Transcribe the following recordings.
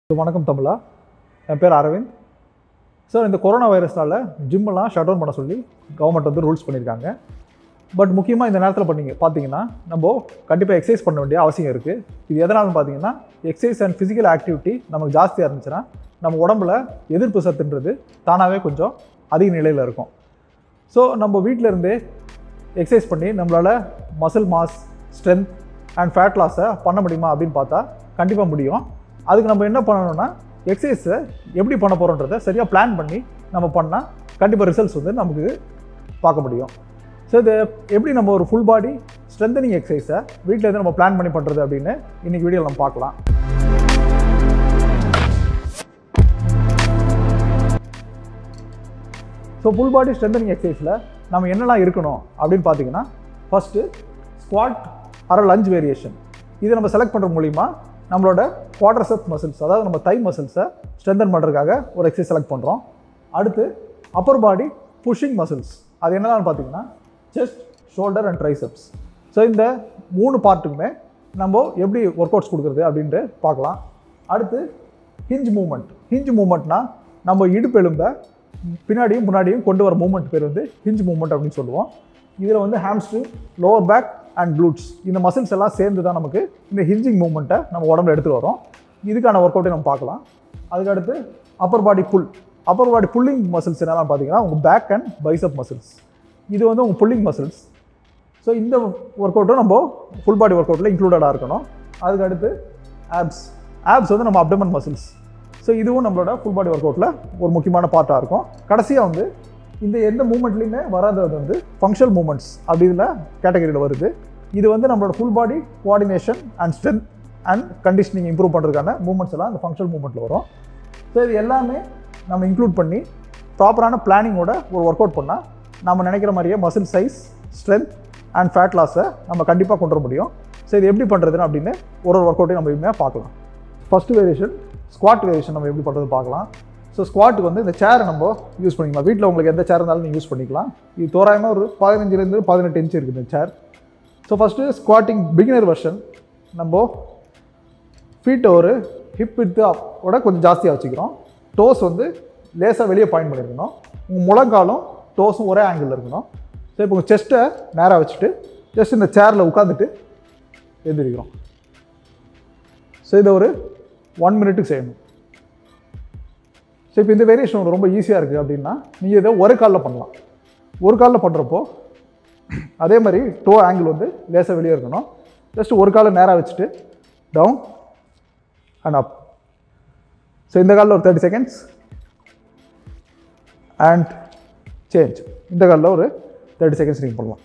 வணக்கம் தமிழா என் பேர் அரவிந்த் சார் இந்த கொரோனா வைரஸ்னால ஜிம்மெல்லாம் ஷட் டவுன் பண்ண சொல்லி கவர்மெண்ட் வந்து ரூல்ஸ் பண்ணியிருக்காங்க பட் முக்கியமாக இந்த நேரத்தில் பண்ணீங்க பார்த்தீங்கன்னா நம்ம கண்டிப்பாக எக்ஸசைஸ் பண்ண வேண்டிய அவசியம் இருக்குது இது எதனாலும் பார்த்தீங்கன்னா எக்ஸசைஸ் அண்ட் ஃபிசிக்கல் ஆக்டிவிட்டி நமக்கு ஜாஸ்தியாக இருந்துச்சுன்னா நம்ம உடம்புல எதிர்ப்பு சத்துன்றது தானாகவே கொஞ்சம் அதிக நிலையில் இருக்கும் ஸோ நம்ம வீட்டில் இருந்தே எக்ஸசைஸ் பண்ணி நம்மளால் muscle mass strength and fat லாஸை பண்ண முடியுமா அப்படின்னு பார்த்தா கண்டிப்பாக முடியும் அதுக்கு நம்ம என்ன பண்ணணும்னா எக்ஸசைஸை எப்படி பண்ண போகிறோன்றதை சரியாக பிளான் பண்ணி நம்ம பண்ணால் கண்டிப்பாக ரிசல்ட்ஸ் வந்து நமக்கு பார்க்க முடியும் ஸோ இது எப்படி நம்ம ஒரு ஃபுல் பாடி ஸ்ட்ரென்தனிங் எக்ஸசைஸை வீட்டில் இருந்து நம்ம பிளான் பண்ணி பண்ணுறது அப்படின்னு இன்றைக்கி வீடியோவில் நம்ம பார்க்கலாம் ஸோ ஃபுல் பாடி ஸ்ட்ரென்தனிங் எக்ஸசைஸில் நம்ம என்னெல்லாம் இருக்கணும் அப்படின்னு பார்த்தீங்கன்னா ஃபஸ்ட்டு ஸ்குவாட் அரை லஞ்ச் வேரியேஷன் இதை நம்ம செலக்ட் பண்ணுற மூலிமா நம்மளோட குவாட்ரசெப் மசில்ஸ் அதாவது நம்ம தை மசில்ஸை ஸ்ட்ரென்தன் பண்ணுறதுக்காக ஒரு எக்ஸசைஸ் செலக்ட் பண்ணுறோம் அடுத்து அப்பர் பாடி புஷிங் மசில்ஸ் அது என்னென்னு பார்த்தீங்கன்னா chest shoulder and triceps so இந்த மூணு பார்ட்டுக்குமே நம்ம எப்படி ஒர்க் அவுட்ஸ் கொடுக்குறது அப்படின்ட்டு பார்க்கலாம் அடுத்து ஹிஞ்ச் மூமெண்ட் ஹிஞ்ச் மூமெண்ட்னா நம்ம இடுப்பு எலும்பை பின்னாடியும் முன்னாடியும் கொண்டு வர மூமெண்ட் பேர் வந்து ஹிஞ்ச் மூமெண்ட் அப்படின்னு சொல்லுவோம் இதில் வந்து hamstring lower back and glutes இந்த மசில்ஸ் எல்லாம் சேர்ந்து தான் நமக்கு இந்த ஹிஞ்சிங் மூமெண்ட்டை நம்ம உடம்புல எடுத்துகிட்டு வரோம் இதுக்கான ஒர்க் அவுட்டை நம்ம பார்க்கலாம் அதுக்கடுத்து upper body pull upper body pulling muscles என்னெல்லாம் பார்த்தீங்கன்னா உங்கள் பேக் அண்ட் பைசப் மசில்ஸ் இது வந்து உங்கள் புல்லிங் மசில்ஸ் ஸோ இந்த ஒர்க் அவுட்டும் நம்ம ஃபுல் பாடி ஒர்க் அவுட்டில் இன்க்ளூடடாக இருக்கணும் அதுக்கடுத்து ஆப்ஸ் ஆப்ஸ் வந்து நம்ம அப்டமன் மசில்ஸ் ஸோ இதுவும் நம்மளோட ஃபுல் பாடி ஒர்க் அவுட்டில் ஒரு முக்கியமான பார்ட்டாக இருக்கும் கடைசியாக வந்து இந்த எந்த மூமெண்ட்லையுமே வராதது வந்து ஃபங்க்ஷனல் மூமெண்ட்ஸ் அப்படி இதில் கேட்டகரியில் வருது இது வந்து நம்மளோட full body coordination and strength and conditioning improve பண்ணுறதுக்கான மூமெண்ட்ஸ் எல்லாம் இந்த ஃபங்க்ஷனல் மூமெண்ட்டில் வரும் ஸோ இது எல்லாமே நம்ம இன்க்ளூட் பண்ணி ப்ராப்பரான பிளானிங்கோட ஒரு ஒர்க் அவுட் பண்ணால் நம்ம நினைக்கிற மாதிரியே muscle size strength and fat லாஸை நம்ம கண்டிப்பாக கொண்டு வர முடியும் ஸோ இது எப்படி பண்ணுறதுன்னு அப்படின்னு ஒரு ஒரு ஒர்க் அவுட்டையும் நம்ம இனிமேல் பார்க்கலாம் ஃபஸ்ட்டு வேரியேஷன் ஸ்குவாட் வேரியேஷன் நம்ம எப்படி பண்ணுறது பார்க்கலாம் ஸோ ஸ்குவாட்டுக்கு வந்து இந்த சேரை நம்ம யூஸ் பண்ணிக்கலாம் வீட்டில் உங்களுக்கு எந்த சேர் இருந்தாலும் நீங்கள் யூஸ் பண்ணிக்கலாம் இது தோராயமாக ஒரு பதினஞ்சுலேருந்து பதினெட்டு இன்ச் இருக்குது இந்த chair so first squatting beginner version நம்ம ஃபீட்டை ஒரு ஹிப் வித்து ஓட கொஞ்சம் ஜாஸ்தியாக வச்சுக்கிறோம் டோஸ் வந்து லேசாக வெளியே பாயிண்ட் பண்ணியிருக்கணும் உங்கள் முழங்காலும் டோஸும் ஒரே ஆங்கிளில் இருக்கணும் ஸோ இப்போ உங்கள் செஸ்ட்டை நேராக வச்சுட்டு ஜஸ்ட் இந்த சேரில் உட்காந்துட்டு எழுந்திரிக்கிறோம் ஸோ இதை ஒரு ஒன் மினிட்டுக்கு செய்யணும் ஸோ இப்போ இந்த வேரியேஷன் ரொம்ப ஈஸியாக இருக்குது அப்படின்னா நீங்கள் இதை ஒரு காலில் பண்ணலாம் ஒரு காலில் பண்ணுறப்போ அதே மாதிரி டோ ஆங்கிள் வந்து லேசாக வெளியே இருக்கணும் ஜஸ்ட் ஒரு காலை நேராக வச்சுட்டு டவுன் அண்ட் அப் ஸோ இந்த காலில் ஒரு தேர்ட்டி செகண்ட்ஸ் அண்ட் சேஞ்ச் இந்த காலில் ஒரு தேர்ட்டி செகண்ட்ஸ் நீங்கள் பண்ணலாம்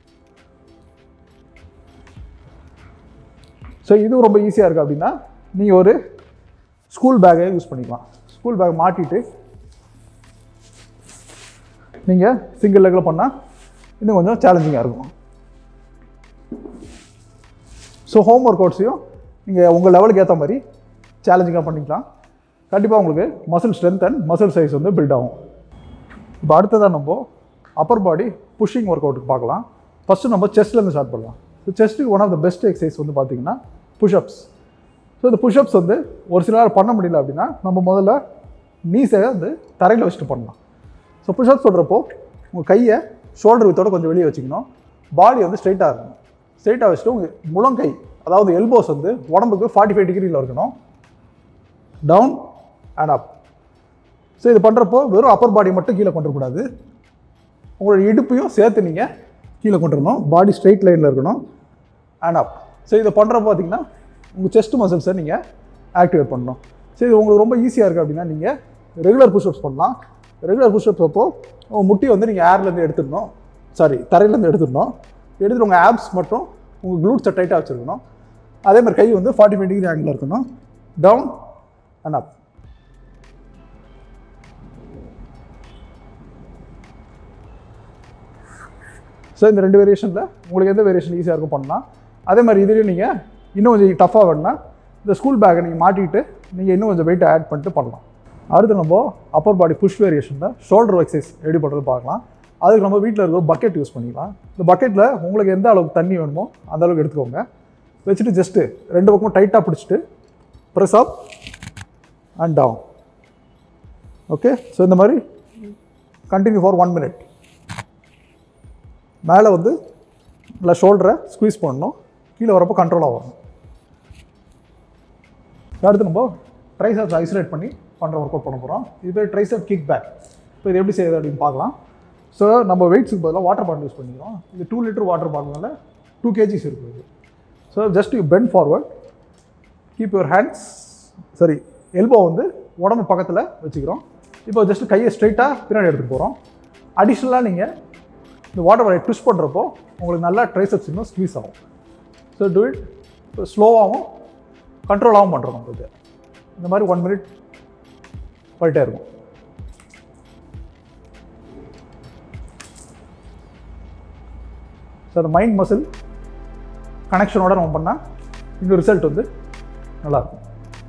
ஸோ இதுவும் ரொம்ப ஈஸியாக இருக்குது அப்படின்னா நீங்கள் ஒரு ஸ்கூல் பேக்கை யூஸ் பண்ணிக்கலாம் ஸ்கூல் பேக் மாட்டிட்டு நீங்கள் சிங்கிள் லெக்கில் பண்ணால் இன்னும் கொஞ்சம் சேலஞ்சிங்காக இருக்கும் ஸோ ஹோம் ஒர்க் அவுட்ஸையும் நீங்கள் உங்கள் லெவலுக்கு ஏற்ற மாதிரி சேலஞ்சிங்காக பண்ணிக்கலாம் கண்டிப்பாக உங்களுக்கு muscle strength and muscle size வந்து பில்ட் ஆகும் இப்போ அடுத்ததாக நம்ம அப்பர் பாடி புஷிங் ஒர்க் அவுட்டுக்கு பார்க்கலாம் ஃபஸ்ட்டு நம்ம செஸ்ட்லேருந்து ஸ்டார்ட் பண்ணலாம் ஸோ செஸ்ட்டுக்கு one of the best exercise வந்து பார்த்திங்கன்னா புஷ்அப்ஸ் ஸோ இந்த புஷ்அப்ஸ் வந்து ஒரு சிலர் பண்ண முடியல அப்படின்னா நம்ம முதல்ல நீஸை வந்து தரையில் வச்சுட்டு பண்ணலாம் ஸோ புஷ்அப்ஸ் சொல்கிறப்போ உங்கள் கையை ஷோல்டர் வித்தோட கொஞ்சம் வெளியே வச்சுக்கணும் பாடி வந்து ஸ்ட்ரைட்டாக இருக்கணும் ஸ்ட்ரைட்டாக வச்சுட்டு உங்கள் முழங்கை அதாவது எல்போஸ் வந்து உடம்புக்கு ஃபார்ட்டி ஃபைவ் டிகிரியில் இருக்கணும் டவுன் அண்ட் அப் ஸோ இது பண்ணுறப்போ வெறும் அப்பர் பாடி மட்டும் கீழே கொண்டு வரக்கூடாது உங்களோட இடுப்பையும் சேர்த்து நீங்கள் கீழே கொண்டு வரணும் பாடி ஸ்ட்ரைட் லைனில் இருக்கணும் அண்ட் அப் ஸோ இதை பண்ணுறப்போ பார்த்தீங்கன்னா உங்கள் செஸ்ட் மசில்ஸை நீங்கள் ஆக்டிவேட் பண்ணணும் ஸோ இது உங்களுக்கு ரொம்ப ஈஸியாக இருக்குது அப்படின்னா நீங்கள் ரெகுலர் புஷ்அப்ஸ் பண்ணலாம் ரெகுலர் புஷ்அப்ஸ் அப்போ உங்கள் முட்டி வந்து நீங்கள் ஏர்லேருந்து எடுத்துடணும் சாரி தரையிலேருந்து எடுத்துடணும் எடுத்துட்டு உங்கள் ஆப்ஸ் மட்டும் உங்கள் க்ளூட்ஸை டைட்டாக வச்சுருக்கணும் அதே மாதிரி கை வந்து ஃபார்ட்டி ஃபைவ் டிகிரி ஆங்கிளில் இருக்கணும் டவுன் அண்ட் அப் ஸோ இந்த ரெண்டு வேரியேஷனில் உங்களுக்கு எந்த வேரியேஷன் ஈஸியாக இருக்கும் பண்ணலாம் அதே மாதிரி இதுலேயும் நீங்கள் இன்னும் கொஞ்சம் டஃப்பாக வேணும்னா இந்த ஸ்கூல் பேக்கை நீங்கள் மாட்டிக்கிட்டு நீங்கள் இன்னும் கொஞ்சம் வெயிட்டை ஆட் பண்ணிட்டு பண்ணலாம் அடுத்து நம்ம அப்பர் பாடி புஷ் வேரியேஷனில் ஷோல்டர் எக்ஸசைஸ் எப்படி பண்ணுறது பார்க்கலாம் அதுக்கு நம்ம வீட்டில் இருக்கிற பக்கெட் யூஸ் பண்ணிக்கலாம் இந்த பக்கெட்டில் உங்களுக்கு எந்த அளவுக்கு தண்ணி வேணுமோ அந்த அளவுக்கு எடுத்துக்கோங்க வச்சுட்டு ஜஸ்ட்டு ரெண்டு பக்கமும் டைட்டாக பிடிச்சிட்டு press up and down okay so இந்த மாதிரி கண்டினியூ ஃபார் ஒன் மினிட் மேலே வந்து நல்லா ஷோல்டரை ஸ்குவீஸ் பண்ணணும் கீழே வரப்போ கண்ட்ரோலாக வரணும் அடுத்து நம்ம ட்ரைசப்ஸ் ஐசோலேட் பண்ணி பண்ணுற ஒர்க் அவுட் பண்ண போகிறோம் இது பேர் ட்ரைசப் கிக் பேக் இப்போ இது எப்படி செய்யுது அப்படின்னு பார்க்கலாம் ஸோ நம்ம வெயிட்ஸுக்கு பதிலாக வாட்டர் பாட்டில் யூஸ் பண்ணிக்கிறோம் இது டூ லிட்டர் வாட்டர் பாட்டில்னால டூ கேஜிஸ் இருக்குது இது so just you bend forward keep your hands சரி எல்போ வந்து உடம்பு பக்கத்தில் வச்சுக்கிறோம் இப்போ ஜஸ்ட் கையை ஸ்ட்ரைட்டாக பின்னாடி எடுத்துகிட்டு போகிறோம் அடிஷ்னலாக நீங்கள் இந்த வாட்டர் பாட்டில் ட்விஸ்ட் பண்ணுறப்போ உங்களுக்கு நல்லா ட்ரைசப்ஸ் இன்னும் ஸ்க்வீஸ் ஆகும் ஸோ டூ இட் ஸ்லோவாகவும் கண்ட்ரோலாகவும் பண்ணுறோம் உங்களுக்கு இந்த மாதிரி ஒன் மினிட் போயிட்டே இருக்கும் ஸோ அந்த மைண்ட் மசில் கனெக்ஷனோட நம்ம பண்ணால் இந்த ரிசல்ட் வந்து நல்லாயிருக்கும்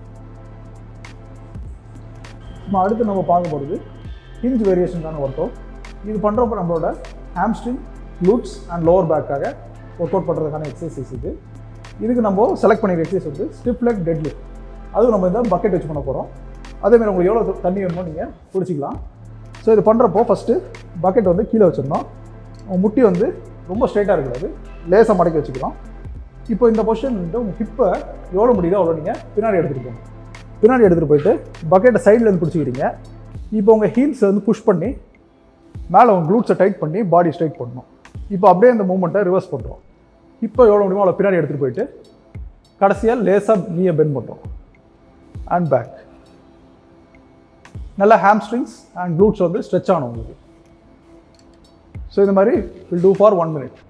நம்ம அடுத்து நம்ம பார்க்க போகிறது ஹிஞ்ச் வேரியேஷனுக்கான ஒர்க் அவுட் இது பண்ணுறப்ப நம்மளோட ஹாம்ஸ்ட்ரிங் glutes அண்ட் லோவர் பேக்காக ஒர்க் அவுட் பண்ணுறதுக்கான எக்ஸசைஸ் இது இதுக்கு நம்ம செலக்ட் பண்ணிக்கிற எக்ஸசைஸ் வந்து ஸ்டிப் லெக் டெட் லிஃப்ட் அதுவும் நம்ம இந்த பக்கெட் வச்சு பண்ண போகிறோம் அதேமாதிரி உங்களுக்கு எவ்வளோ தண்ணி வேணுமோ நீங்கள் குடிச்சிக்கலாம் ஸோ இது பண்ணுறப்போ ஃபஸ்ட்டு பக்கெட் வந்து கீழே வச்சிடணும் உங்கள் முட்டி வந்து ரொம்ப ஸ்ட்ரைட்டாக இருக்கக்கூடாது லேசாக மடக்கி வச்சுக்கலாம் இப்போ இந்த பொசிஷன் வந்து உங்கள் ஹிப்பை எவ்வளோ முடியுதோ அவ்வளோ நீங்கள் பின்னாடி எடுத்துகிட்டு போகணும் பின்னாடி எடுத்துகிட்டு போயிட்டு பக்கெட்டை சைடில் இருந்து பிடிச்சிக்கிறீங்க இப்போ உங்கள் ஹீல்ஸை வந்து புஷ் பண்ணி மேலே உங்கள் க்ளூட்ஸை டைட் பண்ணி பாடி ஸ்ட்ரைட் பண்ணணும் இப்போ அப்படியே அந்த மூமெண்ட்டை ரிவர்ஸ் பண்ணுறோம் இப்போ எவ்வளோ முடியுமோ அவ்வளோ பின்னாடி எடுத்துகிட்டு போயிட்டு கடைசியாக லேசாக நீயை பெண்ட் பண்ணுறோம் அண்ட் பேக் நல்லா ஹாம்ஸ்ட்ரிங்ஸ் அண்ட் க்ளூட்ஸ் வந்து ஸ்ட்ரெச் ஆகணும் உங்களுக்கு ஸோ இந்த மாதிரி will do for one minute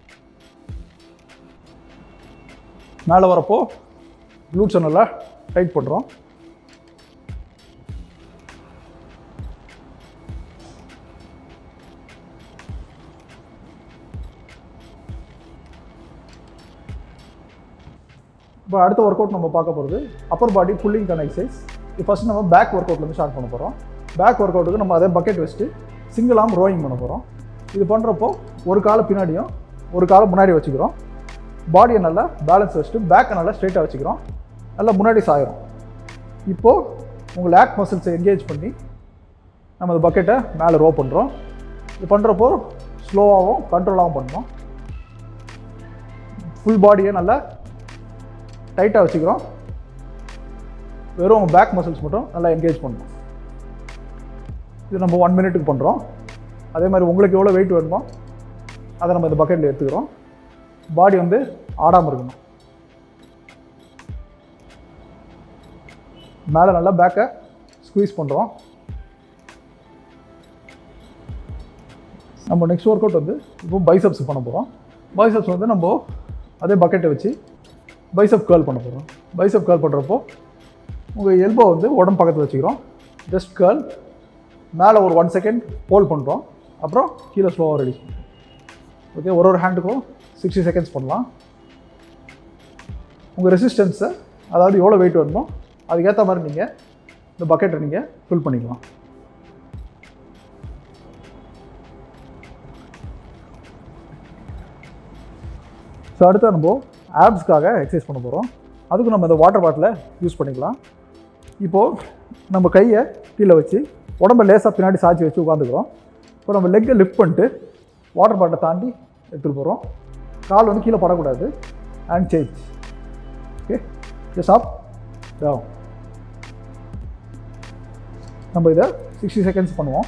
மேலே வரப்போ க்ளூட்ஸை நல்லா டைட் பண்ணுறோம் இப்போ அடுத்த ஒர்க் அவுட் நம்ம பார்க்க போகிறது அப்பர் பாடி புல்லிங்கான எக்ஸசைஸ் இது ஃபஸ்ட் நம்ம பேக் ஒர்க் அவுட்லேருந்து ஸ்டார்ட் பண்ண போகிறோம் பேக் ஒர்க் அவுட்டுக்கு நம்ம அதே பக்கெட் வச்சுட்டு சிங்கிள் ஆம் ரோயிங் பண்ண போகிறோம் இது பண்ணுறப்போ ஒரு காலை பின்னாடியும் ஒரு காலை முன்னாடி வச்சுக்கிறோம் பாடியை நல்லா பேலன்ஸ் வச்சுட்டு பேக்கை நல்லா ஸ்ட்ரைட்டாக வச்சுக்கிறோம் நல்லா முன்னாடி சாயிரும் இப்போது உங்கள் லேக் மசில்ஸை என்கேஜ் பண்ணி நம்ம அந்த பக்கெட்டை மேலே ரோ பண்ணுறோம் இது பண்ணுறப்போ ஸ்லோவாகவும் கண்ட்ரோலாகவும் பண்ணுறோம் ஃபுல் பாடியை நல்லா டைட்டாக வச்சுக்கிறோம் வெறும் பேக் மசில்ஸ் மட்டும் நல்லா என்கேஜ் பண்ணணும் இது நம்ம ஒன் மினிட்டுக்கு பண்ணுறோம் அதே மாதிரி உங்களுக்கு எவ்வளோ வெயிட் வேணுமோ அதை நம்ம இந்த பக்கெட்டில் எடுத்துக்கிறோம் பாடி வந்து ஆடாமல் இருக்கணும் மேலே நல்லா பேக்கை ஸ்குவீஸ் பண்ணுறோம் நம்ம நெக்ஸ்ட் ஒர்க் அவுட் வந்து இப்போ பைசப்ஸ் பண்ண போகிறோம் பைசப்ஸ் வந்து நம்ம அதே பக்கெட்டை வச்சு பைசப் கேர்ள் பண்ண போகிறோம் பைசப் கேர்ள் பண்ணுறப்போ உங்கள் எல்போ வந்து உடம்பு பக்கத்தில் வச்சுக்கிறோம் ஜஸ்ட் கேர்ள் மேலே ஒரு ஒன் செகண்ட் ஹோல்ட் பண்ணுறோம் அப்புறம் கீழே ஸ்லோவாக ரெடி பண்ணுறோம் ஓகே ஒரு ஒரு ஹேண்டுக்கும் சிக்ஸ்டி செகண்ட்ஸ் பண்ணலாம் உங்கள் ரெசிஸ்டன்ஸை அதாவது எவ்வளோ வெயிட் வேணுமோ அதுக்கேற்ற மாதிரி நீங்கள் இந்த பக்கெட்டை நீங்கள் ஃபில் பண்ணிக்கலாம் ஸோ அடுத்து நம்ம ஆப்ஸ்க்காக எக்ஸசைஸ் பண்ண போகிறோம் அதுக்கு நம்ம இந்த வாட்டர் பாட்டிலை யூஸ் பண்ணிக்கலாம் இப்போது நம்ம கையை கீழே வச்சு உடம்ப லேசாக பின்னாடி சாய்ச்சி வச்சு உட்காந்துக்கிறோம் இப்போ நம்ம லெக்கை லிஃப்ட் பண்ணிட்டு வாட்டர் பாட்டிலை தாண்டி எடுத்துகிட்டு போகிறோம் கால் வந்து கீழே படக்கூடாது and change okay just up down நம்ம இதை சிக்ஸ்டி செகண்ட்ஸ் பண்ணுவோம்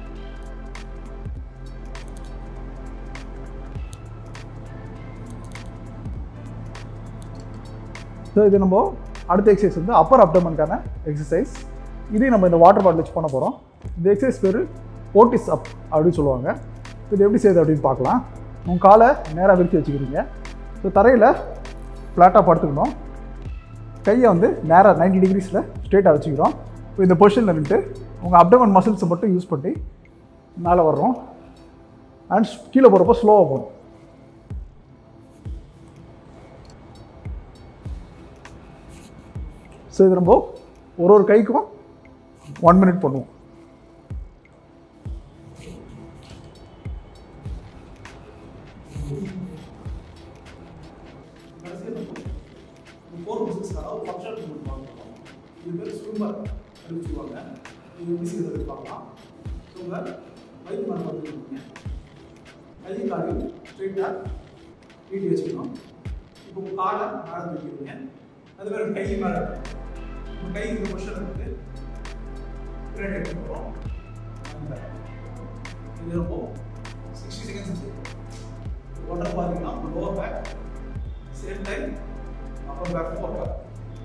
ஸோ இது நம்ம அடுத்த எக்ஸசைஸ் வந்து அப்பர் அப்டமனுக்கான எக்ஸசைஸ் இதையும் நம்ம இந்த வாட்டர் பாட்டில் வச்சு பண்ண போகிறோம் இந்த எக்ஸசைஸ் பேர் ஓட்டிஸ் அப் அப்படின்னு சொல்லுவாங்க இது எப்படி செய்யுது அப்படின்னு பார்க்கலாம் உங்கள் காலை நேராக விரித்து வச்சுக்கிறீங்க ஸோ தரையில் ஃப்ளாட்டாக படுத்துக்கணும் கையை வந்து நேராக நைன்டி டிகிரிஸில் ஸ்ட்ரெயிட்டாக வச்சுக்கிறோம் இப்போ இந்த பொசிஷனில் நின்றுட்டு உங்கள் அப்டமன் மசில்ஸை மட்டும் யூஸ் பண்ணி மேலே வர்றோம் அண்ட் கீழே போகிறப்போ ஸ்லோவாக போகணும் ஸோ இது நம்ம ஒரு ஒரு கைக்கும் ஒன் மினிட் பண்ணுவோம் ஃபோர் மினிட்ஸ் அதாவது ஃபங்க்ஷன் மூவ்மெண்ட் பார்க்கலாம் இது பேர் டியூமர் அறிவிச்சுவாங்க நீங்கள் பிசி எடுத்து பார்க்கலாம் ஸோ உங்கள் வயிற்று மேலே வந்துருக்கீங்க கையை காலையும் ஸ்ட்ரெயிட்டாக நீட்டி வச்சுக்கணும் இப்போ உங்கள் காலை மேலே தூக்கிடுங்க அது மாதிரி கை மேலே உங்கள் கை இந்த பொசிஷன் இருக்கு பின்னாடி எடுத்து போகிறோம் இது ரொம்ப சிக்ஸ்டி செகண்ட்ஸ் உடனே பார்த்தீங்கன்னா lower back same time upper back four back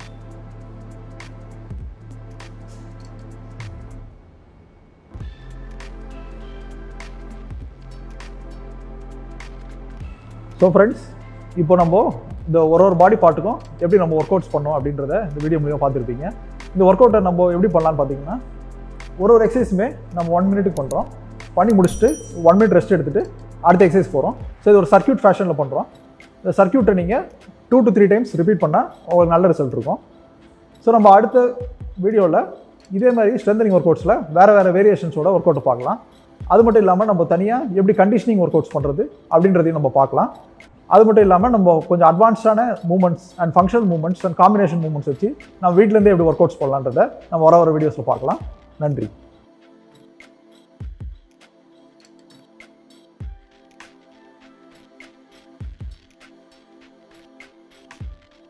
so friends இப்போ நம்ம இந்த ஒரு ஒரு பாடி பார்ட்டுக்கும் எப்படி நம்ம ஒர்க் அவுட்ஸ் பண்ணோம் அப்படின்றத இந்த வீடியோ மூலியமாக பார்த்துருப்பீங்க இந்த ஒர்க் அவுட்டை நம்ம எப்படி பண்ணலான்னு பார்த்தீங்கன்னா ஒரு ஒரு எக்ஸசைஸுமே நம்ம ஒன் மினிட்டுக்கு பண்ணுறோம் பண்ணி முடிச்சுட்டு ஒன் மினிட் ரெஸ்ட் எடுத்துகிட்டு அடுத்த எக்ஸசைஸ் போகிறோம் ஸோ இது ஒரு சர்க்யூட் ஃபேஷனில் பண்ணுறோம் இந்த சர்க்யூட்டை நீங்கள் two to three times repeat பண்ணால் உங்களுக்கு நல்ல ரிசல்ட் இருக்கும் ஸோ நம்ம அடுத்த வீடியோவில் இதே மாதிரி ஸ்ட்ரென்தனிங் ஒர்க் அவுட்ஸில் வேறு வேறு வேரியேஷன்ஸோட ஒர்க் அவுட் பார்க்கலாம் அது மட்டும் இல்லாமல் நம்ம தனியாக எப்படி கண்டிஷனிங் ஒர்க் அவுட்ஸ் பண்ணுறது அப்படின்றதையும் நம்ம பார்க்கலாம் அது மட்டும் இல்லாமல் நம்ம கொஞ்சம் அட்வான்ஸ்டான movements and functional movements and combination movements வச்சு நம்ம வீட்டிலேருந்தே எப்படி ஒர்க் அவுட்ஸ் பண்ணலான்றதை நம்ம வர வர வீடியோஸில் பார்க்கலாம் நன்றி